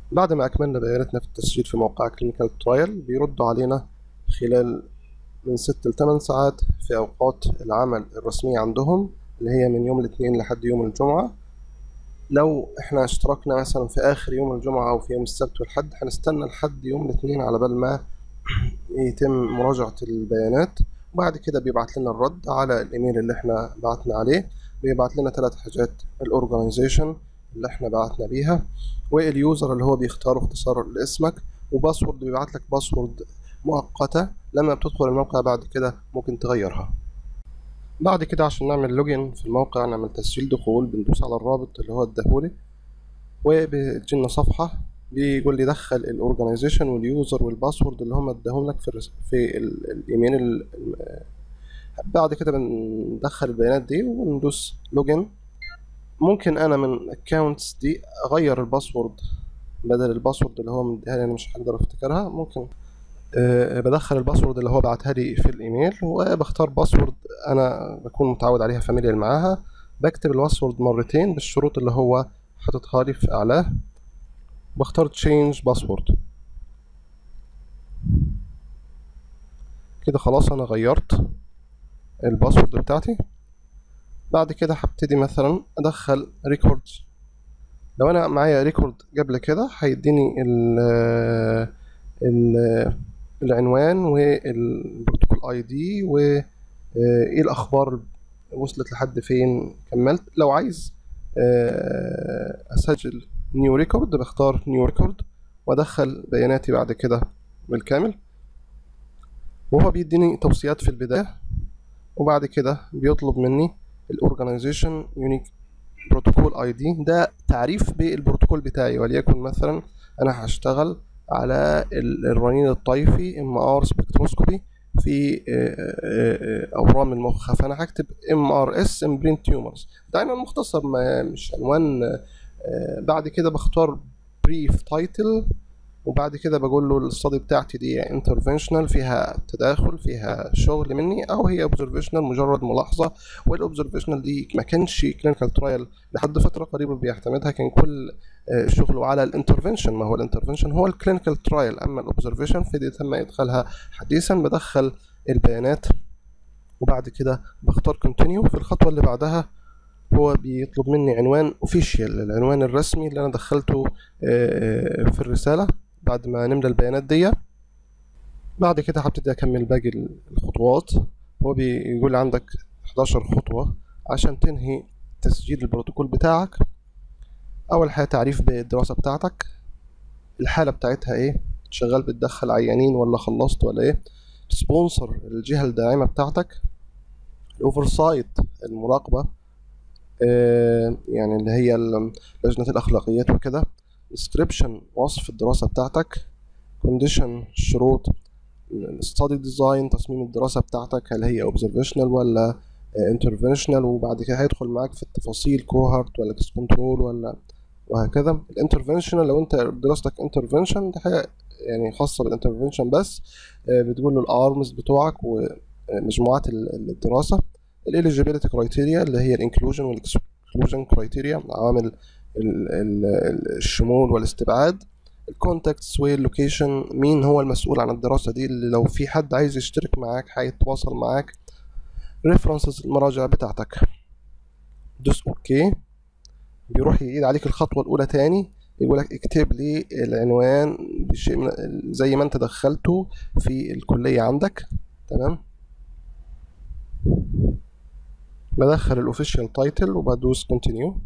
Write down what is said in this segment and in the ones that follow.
بعد ما أكملنا بياناتنا في التسجيل في موقع كلينيكال ترايل بيردوا علينا خلال من ست لثمان ساعات في أوقات العمل الرسمية عندهم اللي هي من يوم الاثنين لحد يوم الجمعة لو احنا اشتركنا مثلا في آخر يوم الجمعة أو في يوم السبت والحد هنستنى لحد يوم الاثنين على بال ما يتم مراجعة البيانات وبعد كده بيبعت لنا الرد على الإيميل اللي احنا بعتنا عليه بيبعت لنا ثلاث حاجات الأورجنايزيشن اللي احنا بعتنا بيها واليوزر اللي هو بيختاره اختصار لاسمك وباسورد بيبعت لك باسورد مؤقتة لما بتدخل الموقع بعد كده ممكن تغيرها بعد كده عشان نعمل لوجين في الموقع نعمل تسجيل دخول بندوس على الرابط اللي هو اداهولي وبتجيلنا صفحة بيقول لي دخل الاورجنايزيشن واليوزر والباسورد اللي هم اداهم لك في الرس... في ال- الايميل ال- ال- بعد كده بندخل البيانات دي وندوس لوجين ممكن انا من الاكونتس دي اغير الباسورد بدل الباسورد اللي هو مديها لي انا مش هقدر افتكرها ممكن أه بدخل الباسورد اللي هو بعتها لي في الايميل وبختار باسورد انا بكون متعود عليها فاميليار معاها بكتب الباسورد مرتين بالشروط اللي هو حاططها لي في اعلاه بختار تشينج باسورد كده خلاص انا غيرت الباسورد بتاعتي بعد كده هبتدي مثلا ادخل ريكورد لو انا معايا ريكورد قبل كده هيديني ال ال العنوان والبروتوكول اي دي وايه الاخبار وصلت لحد فين كملت لو عايز آه، اسجل نيو ريكورد بختار نيو ريكورد وادخل بياناتي بعد كده بالكامل وهو بيديني توصيات في البداية وبعد كده بيطلب مني الاورجنايزيشن يونيك بروتوكول اي دي ده تعريف بالبروتوكول بتاعي وليكن مثلا انا هشتغل على ال- الرنين الطيفي ام ار سبكتروسكوبي في آه، آه، آه، اورام المخ فانا هكتب ام ار اس امبرين تيومرز ده عنوان مختصر ما مش عنوان آه، بعد كده بختار بريف تايتل وبعد كده بقول له الستادي بتاعتي دي انترفنشنال فيها تداخل فيها شغل مني او هي اوبزرفيشنال مجرد ملاحظه والاوبزرفيشنال دي ما كانش كلينيكال ترايل لحد فتره قريبه بيعتمدها كان كل آه، شغله على الانترفنشن ما هو الانترفنشن هو الكلينيكال ترايل اما الاوبزرفيشن فدي تم ادخالها حديثا بدخل البيانات وبعد كده بختار كونتينيو في الخطوه اللي بعدها هو بيطلب مني عنوان اوفيشال العنوان الرسمي اللي انا دخلته آه، في الرساله بعد ما نملى البيانات دي بعد كده هبتدي اكمل باقي الخطوات هو بيقول لي عندك 11 خطوه عشان تنهي تسجيل البروتوكول بتاعك اول حاجه تعريف بالدراسه بتاعتك الحاله بتاعتها ايه شغال بتدخل عيانين ولا خلصت ولا ايه سبونسر الجهه الداعمه بتاعتك الاوفرسايت المراقبه آه، يعني اللي هي ال- لجنه الاخلاقيات وكده description وصف الدراسه بتاعتك condition شروط study design تصميم الدراسه بتاعتك هل هي observational ولا آه، interventional وبعد كده هيدخل معاك في التفاصيل cohort ولا case control ولا وهكذا الانترفنشنال لو انت دراستك انترفنشن دي حاجه يعني خاصه بالانترفنشن بس آه، بتقول له الارمز بتوعك ومجموعات ال- الدراسه الاليجيبيليتي كرايتيريا اللي هي الانكلوجن والاكسكلوجن كرايتيريا عوامل ال- ال- ال- الشمول والاستبعاد الكونتاكتس واللوكيشن مين هو المسؤول عن الدراسه دي اللي لو في حد عايز يشترك معاك هيتواصل معاك ريفرنسز المراجع بتاعتك دوس اوكي بيروح يعيد عليك الخطوة الأولى تاني يقول لك اكتب لي العنوان بشيء من زي ما انت دخلته في الكلية عندك تمام بدخل الاوفيشال تايتل وبدوس كونتينيو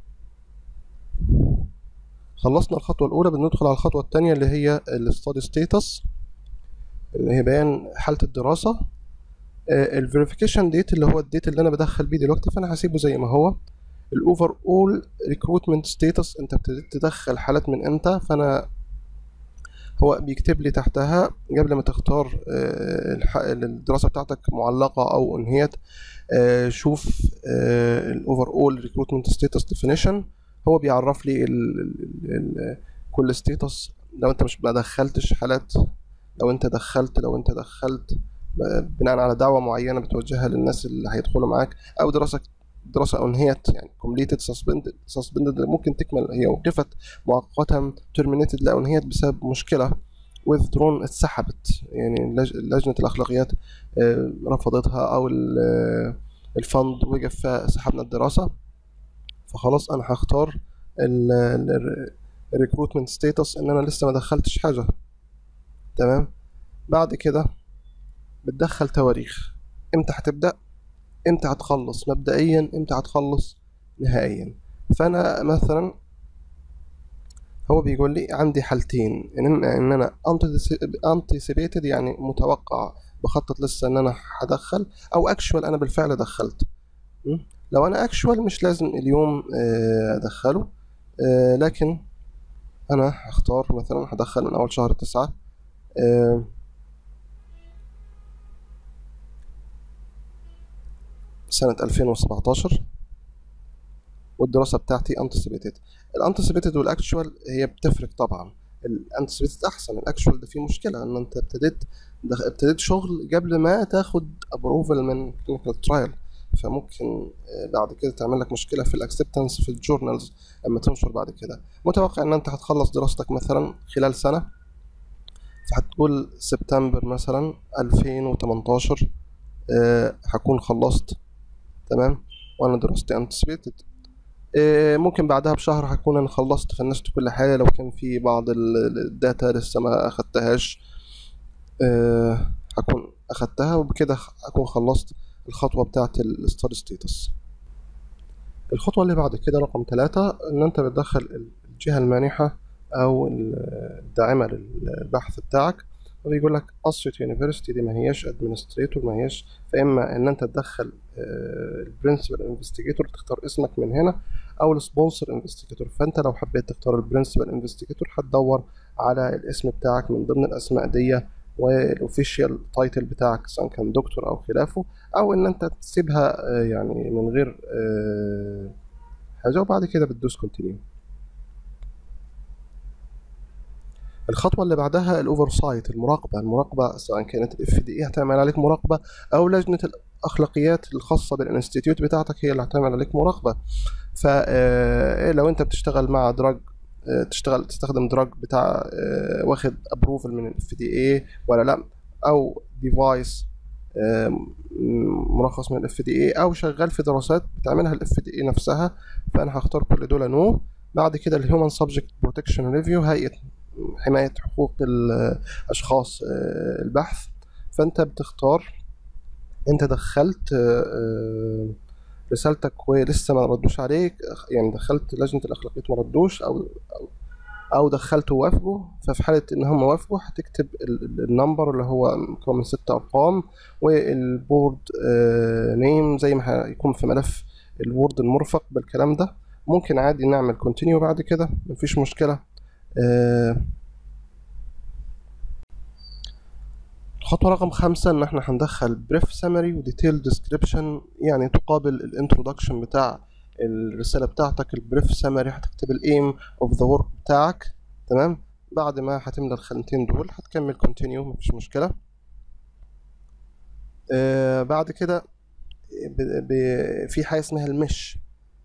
خلصنا الخطوة الأولى بندخل على الخطوة التانية اللي هي الستادي ستيتس اللي هي بيان حالة الدراسة الفيريفيكيشن ديت اللي هو الديت اللي أنا بدخل بيه دلوقتي فأنا هسيبه زي ما هو الاوفر اول ريكروتمنت ستيتس انت ابتديت تدخل حالات من امتى فانا هو بيكتب لي تحتها قبل ما تختار آه، الح- الدراسه بتاعتك معلقه او انهيت آه، شوف الاوفر اول ريكروتمنت ستيتس ديفينيشن هو بيعرف لي ال ال ال كل ستيتس لو انت مش ما دخلتش حالات لو انت دخلت لو انت دخلت ب- بناء على دعوه معينه بتوجهها للناس اللي هيدخلوا معاك او دراسه الدراسه انهيت يعني completed suspended suspended ممكن تكمل هي وقفت مؤقتا terminated لا انهيت بسبب مشكله withdrawn اتسحبت يعني لج- لجنه الاخلاقيات آه، رفضتها او ال- آه، الفند وقف فسحبنا الدراسه فخلاص انا هختار الريكروتمنت ستيتس ان انا لسه ما دخلتش حاجه تمام بعد كده بتدخل تواريخ امتى هتبدا امتى هتخلص مبدئيا امتى هتخلص نهائيا فانا مثلا هو بيقول لي عندي حالتين ان ان انا anticipated يعني متوقع بخطط لسه ان انا هدخل او اكشوال انا بالفعل دخلت م? لو انا اكشوال مش لازم اليوم آه، ادخله آه، لكن انا هختار مثلا هدخل من اول شهر تسعة آه، سنة 2017 والدراسة بتاعتي anticipated الانتسيبيتد والاكشوال هي بتفرق طبعا الانتسيبيتد احسن الاكشوال ده فيه مشكلة ان انت ابتديت دخ- ابتديت شغل قبل ما تاخد ابروفل من كلينيكال ترايل فممكن آه، بعد كده تعمل لك مشكلة في الاكسبتنس في الجورنالز لما تنشر بعد كده متوقع ان انت هتخلص دراستك مثلا خلال سنة فهتقول سبتمبر مثلا 2018 آه، هكون خلصت تمام وانا دراستي انتسبيتد ممكن بعدها بشهر هكون انا خلصت فنشت كل حاجة لو كان في بعض ال- ال- الداتا لسه ما اخدتهاش آه، هكون اخدتها وبكده هكون خلصت الخطوة بتاعة الستار ستيتس الخطوة اللي بعد كده رقم ثلاثة ان انت بتدخل الجهة المانحة او الداعمة للبحث بتاعك وبيقول لك أسيوط يونيفرستي دي ما هياش ادمنستريتور ما هياش فاما ان انت تدخل البرنسبل انفستيجيتور تختار اسمك من هنا او السبونسر انفستيجيتور فانت لو حبيت تختار البرنسبل انفستيجيتور هتدور على الاسم بتاعك من ضمن الاسماء دي والاوفيشال تايتل بتاعك سواء كان دكتور او خلافه او ان انت تسيبها آه، يعني من غير آه، حاجه وبعد كده بتدوس كونتينيو الخطوة اللي بعدها الاوفر سايت المراقبة المراقبة سواء كانت الاف دي اي هتعمل عليك مراقبة او لجنة الاخلاقيات الخاصة بالانستيتيوت بتاعتك هي اللي هتعمل عليك مراقبة فلو انت بتشتغل مع دراج آه، تشتغل تستخدم دراج بتاع آه، واخد ابروفل من الاف دي اي ولا لا او ديفايس مرخص من الاف دي اي او شغال في دراسات بتعملها الاف دي اي نفسها فانا هختار كل دول نو بعد كده الهيومن سبجكت بروتكشن ريفيو هيئه حمايه حقوق الاشخاص آه، البحث فانت بتختار انت دخلت آه، آه، رسالتك ولسه ما ردوش عليك يعني دخلت لجنه الاخلاقيات ما ردوش او او او دخلت ووافقوا ففي حاله ان هم وافقوا هتكتب ال- ال- النمبر اللي هو مكون من ست ارقام والبورد نيم زي ما هيكون في ملف الوورد المرفق بالكلام ده ممكن عادي نعمل كونتينيو بعد كده مفيش مشكله آه، الخطوة رقم خمسة إن إحنا هندخل بريف سمري وديتيل ديسكريبشن يعني تقابل الانترودكشن بتاع الرسالة بتاعتك البريف سمري هتكتب الايم اوف ذا ورك بتاعك تمام بعد ما هتملى الخانتين دول هتكمل كونتينيو مفيش مشكلة آه بعد كده ب- ب- في حاجة اسمها المش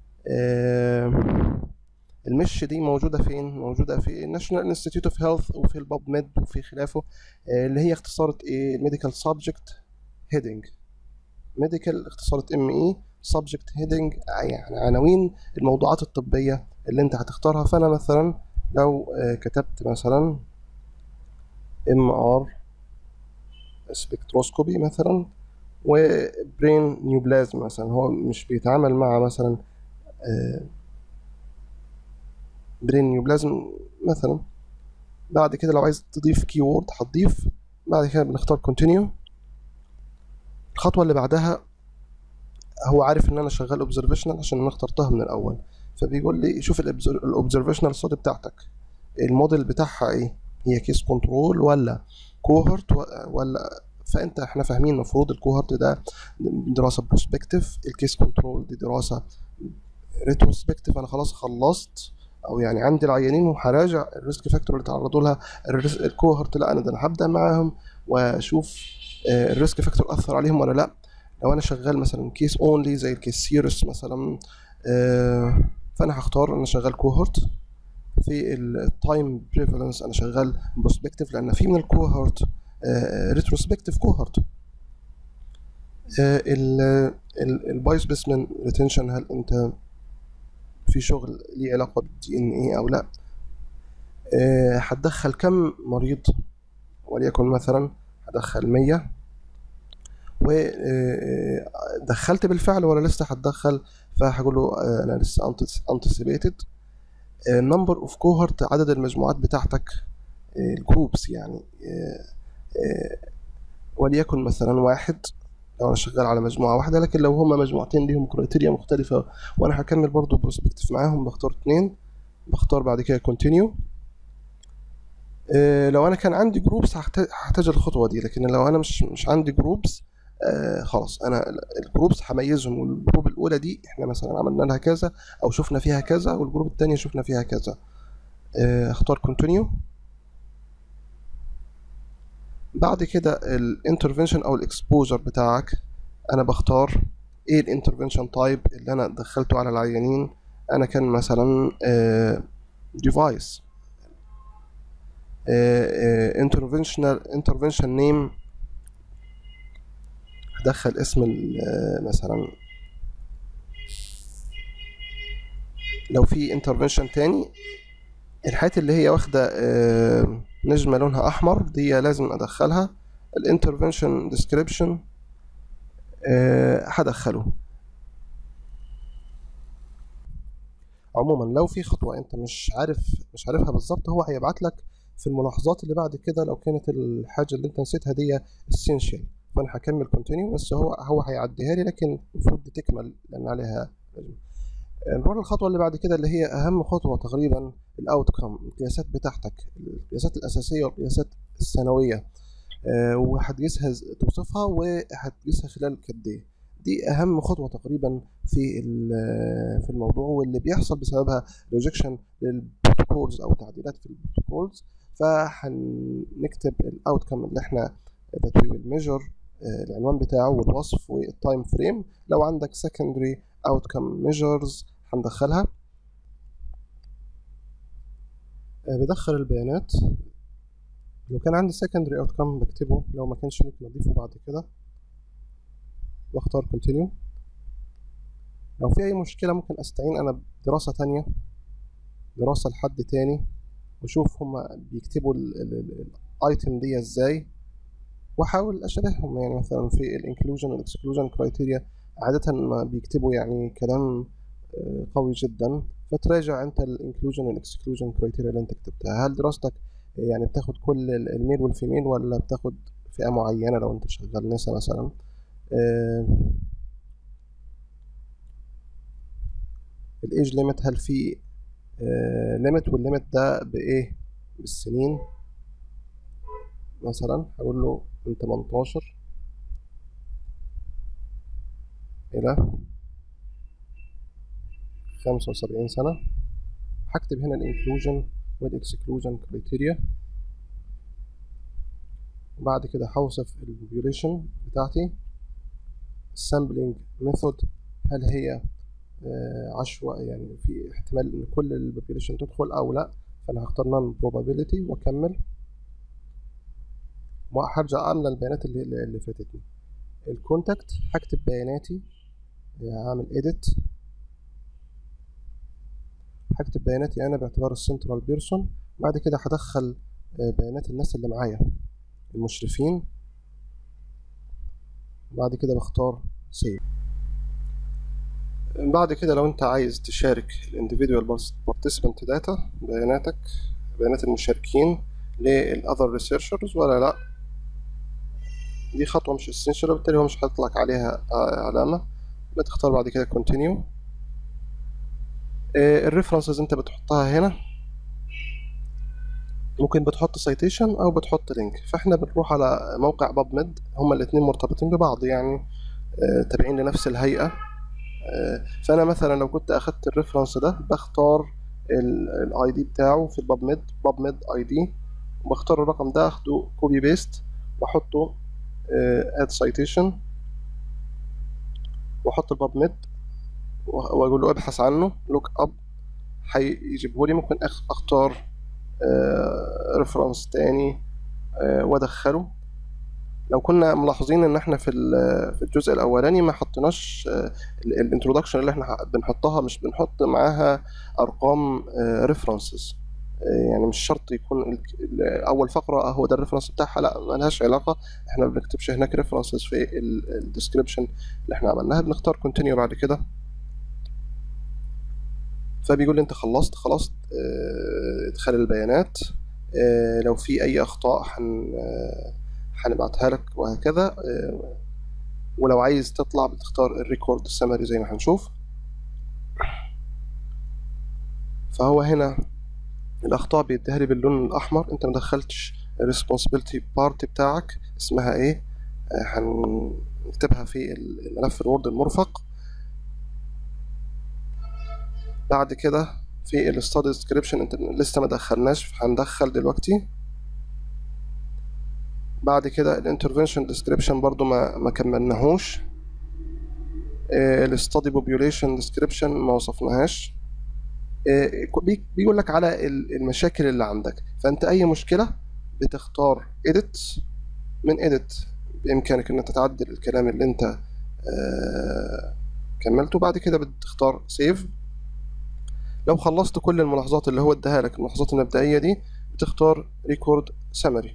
آه المش دي موجودة فين؟ موجودة في الناشونال انستيتيوت اوف هيلث وفي الباب ميد وفي خلافه آه، اللي هي اختصارة ايه؟ ميديكال سبجكت هيدنج ميديكال اختصارة ام اي سبجكت هيدنج يعني عناوين الموضوعات الطبية اللي انت هتختارها فانا مثلا لو آه، كتبت مثلا ام ار سبكتروسكوبي مثلا وبرين نيوبلازم مثلا هو مش بيتعامل مع مثلا آه، برين نيوبلازم مثلا بعد كده لو عايز تضيف كيورد هتضيف بعد كده بنختار كونتينيو الخطوة اللي بعدها هو عارف ان انا شغال اوبزرفيشنال عشان انا اخترتها من الاول فبيقول لي شوف الاوبزرفيشنال ستادي بتاعتك الموديل بتاعها ايه هي كيس كنترول ولا كوهورت ولا فانت احنا فاهمين المفروض الكوهورت ده دراسة بروسبكتيف الكيس كنترول دي دراسة ريتروسبكتيف انا خلاص خلصت او يعني عندي العيانين وهراجع الريسك فاكتور اللي تعرضوا لها الريس- الكوهورت لا انا ده انا هبدا معاهم واشوف آه، الريسك فاكتور اثر عليهم ولا لا لو انا شغال مثلا كيس اونلي زي الكيس سيرس مثلا آه، فانا هختار انا شغال كوهورت في التايم بريفالنس انا شغال بروسبكتيف لان في من الكوهورت ريتروسبكتيف كوهورت الباي سبيسمن ريتنشن هل انت في شغل ليه علاقه بالدي ان ايه او لا آه، هتدخل كم مريض وليكن مثلا هدخل 100 ودخلت بالفعل ولا لسه هتدخل فهقول له آه، انا لسه anticipated نمبر اوف كوهورت عدد المجموعات بتاعتك الجروبس يعني آه، آه، وليكن مثلا واحد لو انا شغال على مجموعه واحده لكن لو هما مجموعتين ليهم كرايتيريا مختلفه وانا هكمل برضو بروسبكتيف معاهم بختار اتنين بختار بعد كده كونتينيو لو انا كان عندي جروبس هحتاج الخطوه دي لكن لو انا مش مش عندي جروبس آه خلاص انا الجروبس هميزهم والجروب الاولى دي احنا مثلا عملنا لها كذا او شفنا فيها كذا والجروب الثانيه شفنا فيها كذا آه اختار كونتينيو بعد كده الانترفنشن او الاكسبوجر بتاعك انا بختار ايه الانترفنشن تايب اللي انا دخلته على العيانين انا كان مثلا ديفايس انترفنشنال انترفنشن نيم هدخل اسم مثلا لو في انترفنشن تاني الحاجات اللي هي واخدة نجمة لونها أحمر دي لازم أدخلها الانترفنشن ديسكريبشن هدخله عموما لو في خطوة انت مش عارف مش عارفها بالظبط هو هيبعت لك في الملاحظات اللي بعد كده لو كانت الحاجة اللي انت نسيتها دي essential فانا هكمل كونتينيو بس هو هو هيعديها لي لكن المفروض دي تكمل لان عليها نروح للخطوه اللي بعد كده اللي هي اهم خطوه تقريبا الاوت كم القياسات بتاعتك القياسات الاساسيه والقياسات الثانويه أه وهتقيسها توصفها وهتقيسها خلال قد ايه دي اهم خطوه تقريبا في في الموضوع واللي بيحصل بسببها ريجكشن للبروتوكولز او تعديلات في البروتوكولز فهنكتب الاوت كم اللي احنا that we will measure العنوان بتاعه والوصف والتايم فريم لو عندك secondary outcome measures هندخلها بدخل البيانات لو كان عندي secondary outcome بكتبه لو ما كانش ممكن اضيفه بعد كده واختار continue لو في اي مشكلة ممكن استعين انا بدراسة تانية دراسة لحد تاني واشوف هما بيكتبوا الايتم دي ازاي واحاول اشبههم يعني مثلا في الانكلوجن والاكسكلوجن كرايتيريا عادة ما بيكتبوا يعني كلام قوي جدا فتراجع انت الانكلوجن والاكسكلوجن كرايتيريا اللي انت كتبتها هل دراستك يعني بتاخد كل الميل والفيميل ولا بتاخد فئة معينة لو انت شغال نسا مثلا الايج ليميت هل في ليميت والليميت ده بايه بالسنين مثلا هقول له من 18 إلى 75 سنة هكتب هنا الانكلوجن والاكسكلوجن كريتيريا وبعد كده هوصف البوبيوليشن بتاعتي السامبلينج ميثود هل هي عشوائي يعني في احتمال ان كل البوبيوليشن تدخل او لا فانا هختار نون probability واكمل وهرجع املى البيانات اللي اللي فاتتني الكونتاكت هكتب بياناتي هعمل edit هكتب بياناتي انا باعتبار السنترال بيرسون بعد كده هدخل بيانات الناس اللي معايا المشرفين بعد كده بختار سيف بعد كده لو انت عايز تشارك الانديفيدوال بارتيسيبنت داتا بياناتك بيانات المشاركين للاذر ريسيرشرز ولا لا دي خطوة مش essential وبالتالي هو مش هيطلق عليها علامة بتختار بعد كده continue الريفرنسز انت بتحطها هنا ممكن بتحط سايتيشن او بتحط لينك فاحنا بنروح على موقع باب ميد هما الاتنين مرتبطين ببعض يعني تابعين لنفس الهيئة فانا مثلا لو كنت اخدت الريفرنس ده بختار الاي دي بتاعه في الباب ميد باب ميد اي دي وبختار الرقم ده اخده كوبي بيست واحطه اد سايتيشن واحط الباب ميد واقول له ابحث عنه لوك اب هيجيبه لي ممكن أخ- اختار ريفرنس تاني آه، وادخله لو كنا ملاحظين ان احنا في ال- في الجزء الاولاني ما حطيناش الانترودكشن اللي احنا ح- بنحطها مش بنحط معاها ارقام ريفرنسز يعني مش شرط يكون ال- ال- اول فقره هو ده الريفرنس بتاعها لا ملهاش علاقه احنا ما بنكتبش هناك ريفرنسز في الديسكريبشن اللي احنا عملناها بنختار كونتينيو بعد كده فبيقول لي انت خلصت خلاص اه، ادخال البيانات اه، لو في اي اخطاء هن اه، هنبعتها لك وهكذا اه، ولو عايز تطلع بتختار الريكورد السمري زي ما هنشوف فهو هنا الاخطاء بيديها لي باللون الاحمر انت ما دخلتش الريسبونسبيلتي بارت بتاعك اسمها ايه اه، هنكتبها في الملف الوورد المرفق بعد كده في الستادي ديسكريبشن انت لسه ما دخلناش هندخل دلوقتي بعد كده الانترفنشن ديسكريبشن برضو ما ما كملناهوش الستادي بوبيوليشن ديسكريبشن ما وصفناهاش آه، بي- بيقول لك على ال- المشاكل اللي عندك فانت اي مشكله بتختار edit من edit بامكانك ان انت تعدل الكلام اللي انت آه، كملته بعد كده بتختار سيف لو خلصت كل الملاحظات اللي هو اداها لك الملاحظات المبدئيه دي بتختار ريكورد سمري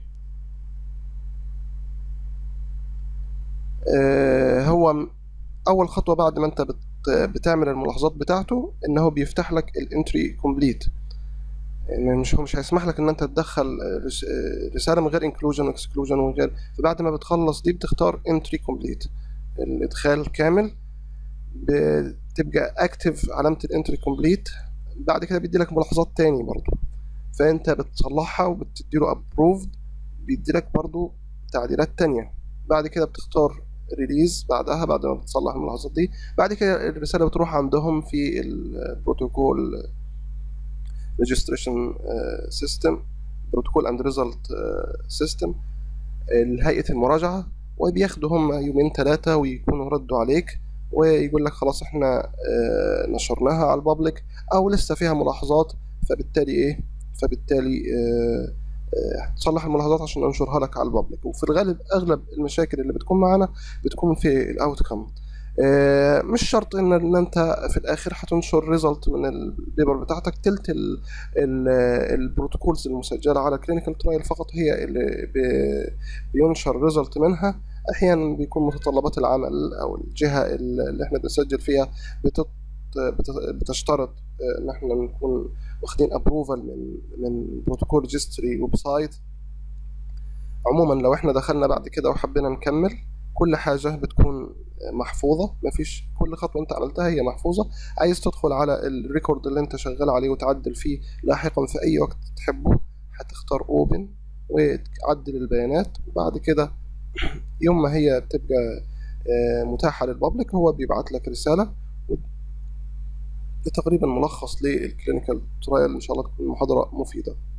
هو م- اول خطوه بعد ما انت بت بتعمل الملاحظات بتاعته ان هو بيفتح لك الانتري كومبليت يعني مش هو مش هيسمح لك ان انت تدخل رس- آه، رساله من غير انكلوجن واكسكلوجن ومن غير فبعد ما بتخلص دي بتختار انتري كومبليت الادخال كامل بتبقى اكتف علامه الانتري كومبليت بعد كده بيدي لك ملاحظات تاني برضو فانت بتصلحها وبتدي له ابروفد بيدي لك برضو تعديلات تانية بعد كده بتختار ريليز بعدها بعد ما بتصلح الملاحظات دي بعد كده الرسالة بتروح عندهم في البروتوكول ريجستريشن سيستم بروتوكول اند ريزلت سيستم لهيئة المراجعة وبياخدوا هم يومين ثلاثة ويكونوا ردوا عليك ويقول لك خلاص احنا آه، نشرناها على البابليك او لسه فيها ملاحظات فبالتالي ايه فبالتالي آه، آه، هتصلح الملاحظات عشان ننشرها لك على البابليك وفي الغالب اغلب المشاكل اللي بتكون معانا بتكون في الاوت كم مش شرط ان ان انت في الاخر هتنشر ريزلت من البيبر بتاعتك تلت ال- ال- البروتوكولز المسجله على كلينيكال ترايل فقط هي اللي بي- بينشر ريزلت منها احيانا بيكون متطلبات العمل او الجهه اللي احنا بنسجل فيها بتط بت- بتشترط آه، ان احنا نكون واخدين ابروفال من من بروتوكول ريجستري ويب سايت عموما لو احنا دخلنا بعد كده وحبينا نكمل كل حاجة بتكون محفوظة مفيش كل خطوة انت عملتها هي محفوظة عايز تدخل على الريكورد اللي انت شغال عليه وتعدل فيه لاحقا في اي وقت تحبه هتختار اوبن وتعدل البيانات وبعد كده يوم ما هي بتبقى آه، متاحة للبابليك هو بيبعت لك رسالة ده تقريبا ملخص للكلينيكال ترايل ان شاء الله تكون محاضرة مفيدة